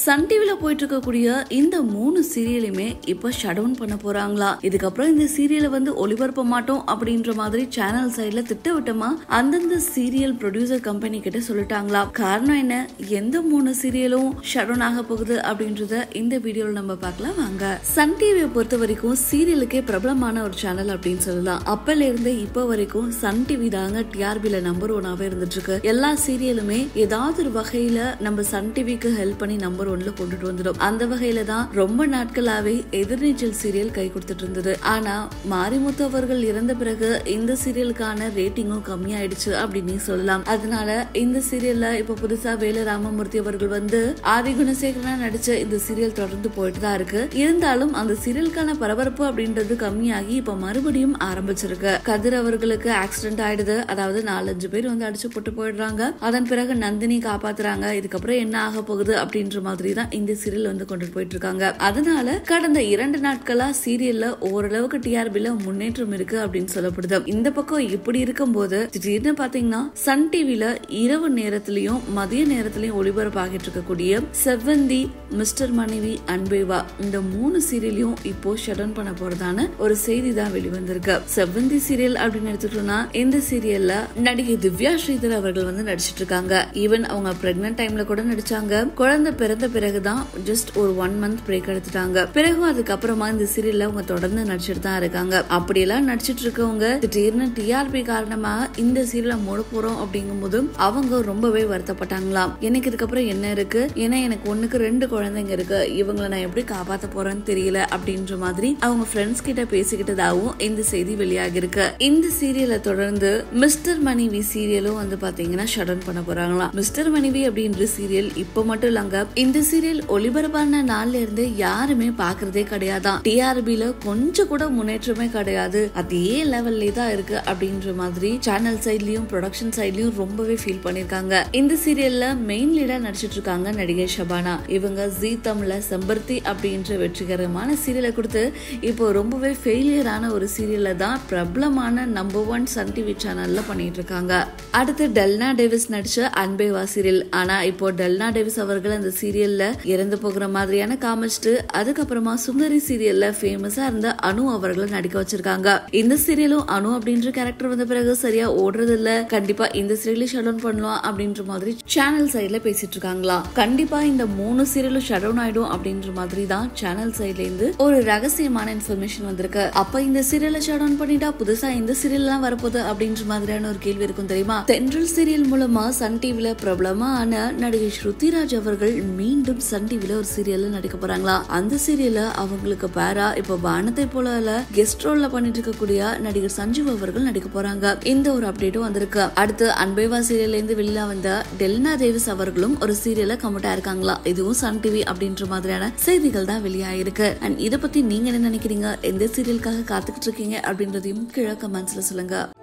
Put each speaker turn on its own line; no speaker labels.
Sun டிவில போயிட்டு இருக்கக்கூடிய இந்த மூணு சீரியலுமே இப்ப ஷட் டவுன் பண்ண போறாங்களா இதுக்கப்புறம் இந்த சீரியலை வந்து ஒளிபரப்ப மாட்டோம் அப்படின்ற மாதிரி சேனல் சைட்ல திட்டவட்டமா அந்தந்த சீரியல் ப்ரொடியூசர் கம்பெனி கிட்ட சொல்லிட்டாங்களா காரணம் என்ன எந்த மூணு சீரியலும் ஷட் டவுன் ஆக போகுது அப்படின்றத இந்த வீடியோல நம்ம பார்க்கலாம் வாங்க சன் டிவியை பொறுத்த வரைக்கும் சீரியலுக்கே பிரபலமான ஒரு சேனல் அப்படின்னு சொல்லலாம் அப்பல இருந்து இப்ப வரைக்கும் சன் டிவி தாங்க டிஆர்பில நம்பர் ஒன்னாவே இருந்துட்டு இருக்கு எல்லா சீரியலுமே ஏதாவது ஒரு வகையில நம்ம சன் டிவிக்கு ஹெல்ப் பண்ணி நம்பர் ஒன்ல கொண்டுட்டு வந்துடும் அந்த வகையில தான் ரொம்ப நாட்களாவே எதிர்நீச்சல் சீரியல் கை கொடுத்துட்டு இருந்தது ஆனா மாரிமுத்து அவர்கள் இறந்த பிறகு இந்த சீரியலுக்கான ரேட்டிங்கும் கம்மியாயிடுச்சு அப்படின்னு சொல்லலாம் அதனால இந்த சீரியல்ல இப்ப புதுசா வேலு ராமமூர்த்தி அவர்கள் வந்து ஆதி குணசேகரனா நடிச்ச இந்த சீரியல் தொடர்ந்து போயிட்டு தான் இருக்கு இருந்தாலும் அந்த சீரியலுக்கான பரபரப்பு அப்படின்றது கம்மியாகி இப்ப மறுபடியும் ஆரம்பிச்சிருக்கு கதிர் அவர்களுக்கு ஆக்சிடென்ட் ஆயிடுது அதாவது நாலஞ்சு பேர் வந்து அடிச்சு போட்டு போயிடுறாங்க அதன் பிறகு நந்தினி காப்பாத்துறாங்க இதுக்கப்புறம் என்ன ஆக போகுது அப்படின்ற மாதிரி தான் இந்த சீரியல் வந்து கொண்டு போயிட்டு இருக்காங்க அதனால கடந்த இரண்டு நாட்களா சீரியல்ல ஓரளவுக்கு டிஆர்பில முன்னேற்றம் இருக்கு அப்படின்னு சொல்லப்படுது இந்த பக்கம் இப்படி இருக்கும்போது திடீர்னு பாத்தீங்கன்னா சன் டிவில இரவு நேரத்திலயும் மதிய நேரத்திலயும் ஒளிபரப்பாகிட்டு இருக்கக்கூடிய செவ்வந்தி மிஸ்டர் மனைவி அன்பேவா இந்த மூணு சீரியலையும் இப்போ ஷட் டவுன் பண்ண போறதான ஒரு செய்தி தான் வெளிவந்திருக்கு செவ்வந்தி சீரியல் அப்படின்னு எடுத்துட்டோம்னா இந்த சீரியல்ல நடிகை திவ்யா ஸ்ரீதர் அவர்கள் வந்து நடிச்சிட்டு இருக்காங்க ஈவன் அவங்க பிரெக்னன்ட் டைம்ல கூட நடிச்சாங்க குழந்தை பிறந்த பிறகுதான் ஜஸ்ட் ஒரு ஒன் மந்த் பிரேக் எடுத்துட்டாங்க பிறகு அதுக்கப்புறமா இந்த சீரியல்ல அவங்க தொடர்ந்து நடிச்சிட்டு தான் இருக்காங்க அப்படியெல்லாம் நடிச்சிட்டு இருக்கவங்க திடீர்னு டிஆர்பி காரணமா இந்த சீரியலை மூட போறோம் அப்படிங்கும் போது அவங்க ரொம்பவே வருத்தப்பட்டாங்களாம் எனக்கு இதுக்கப்புறம் என்ன இருக்கு ஏன்னா எனக்கு ஒண்ணுக்கு ரெண்டு குழந்தைங்க இருக்கு இவங்களை நான் எப்படி காப்பாத்த போறேன்னு தெரியல அப்படின்ற மாதிரி அவங்க ஃப்ரெண்ட்ஸ் கிட்ட பேசிக்கிட்டதாகவும் இந்த செய்தி வெளியாகி இருக்கு இந்த சீரியலை தொடர்ந்து மிஸ்டர் மனைவி சீரியலும் வந்து பாத்தீங்கன்னா ஷட் டவுன் பண்ண போறாங்களாம் மிஸ்டர் மனைவி அப்படின்ற சீரியல் இப்ப மட்டும் இல்லங்க இந்த சீரியல் ஒளிபரப்பான நாள்ல இருந்து யாருமே பாக்குறதே கிடையாதான் டிஆர்பில கொஞ்சம் கூட முன்னேற்றமே கிடையாது அதே லெவல்லே தான் இருக்கு அப்படின்ற மாதிரி சேனல் சைட்லயும் ப்ரொடக்ஷன் சைட்லயும் ரொம்பவே ஃபீல் பண்ணிருக்காங்க இந்த சீரியல்ல மெயின் லீடா நடிச்சிட்டு இருக்காங்க நடிகை ஷபானா இவங்க ஜீ தமிழ்ல செம்பருத்தி அப்படின்ற வெற்றிகரமான சீரியலை கொடுத்து இப்போ ரொம்பவே ஃபெயிலியரான ஒரு சீரியலை தான் பிரபலமான நம்பர் ஒன் சன் டிவி சேனல்ல பண்ணிட்டு இருக்காங்க அடுத்து டெல்னா டேவிஸ் நடிச்ச அன்பேவா சீரியல் ஆனா இப்போ டெல்னா டேவிஸ் அவர்கள் அந்த சீரியல்ல இறந்து போகிற மாதிரியான காமிச்சிட்டு அதுக்கப்புறமா சுந்தரி சீரியல்ல ஃபேமஸா இருந்த அனு அவர்களை நடிக்க வச்சிருக்காங்க இந்த சீரியலும் அனு அப்படின்ற கேரக்டர் வந்த பிறகு சரியா ஓடுறது இல்ல கண்டிப்பா இந்த சீரியலை ஷட் டவுன் பண்ணலாம் அப்படின்ற மாதிரி சேனல் சைட்ல பேசிட்டு இருக்காங்களா கண்டிப்பா இந்த மூணு சீரியலும் ஷட் டவுன் ஆயிடும் அப்படின்ற மாதிரி தான் சேனல் சைட்ல இருந்து ஒரு ரகசியமான இன்ஃபர்மேஷன் வந்திருக்கு அப்ப இந்த சீரியலை ஷட் டவுன் பண்ணிட்டா புதுசா இந்த சீரியல் எல்லாம் வரப்போகுது அப்படின்ற மாதிரியான ஒரு கேள்வி இருக்கும் தெரியுமா தென்றல் சீரியல் மூலமா சன் டிவில பிரபலமான நடிகை ஸ்ருதிராஜ் அவர்கள் மீண்டும் சன் டிவில ஒரு சீரியல்ல நடிக்க போறாங்களா அந்த சீரியல்ல அவங்களுக்கு பேரா இப்ப வானத்தை போல கெஸ்ட் ரோல்ல பண்ணிட்டு இருக்கக்கூடிய நடிகர் சஞ்சீவ் அவர்கள் நடிக்க போறாங்க இந்த ஒரு அப்டேட்டும் வந்திருக்கு அடுத்து அன்பேவா சீரியல்ல இருந்து வெளியில வந்த டெல்னா தேவிஸ் அவர்களும் ஒரு சீரியல்ல கமிட்டா இருக்காங்களா இதுவும் சன் டிவி அப்படின்ற மாதிரியான செய்திகள் தான் வெளியாயிருக்கு அண்ட் இத பத்தி நீங்க என்ன நினைக்கிறீங்க எந்த சீரியலுக்காக காத்துக்கிட்டு இருக்கீங்க அப்படின்றதையும் கீழே கமெண்ட்ஸ்ல சொல்லுங்க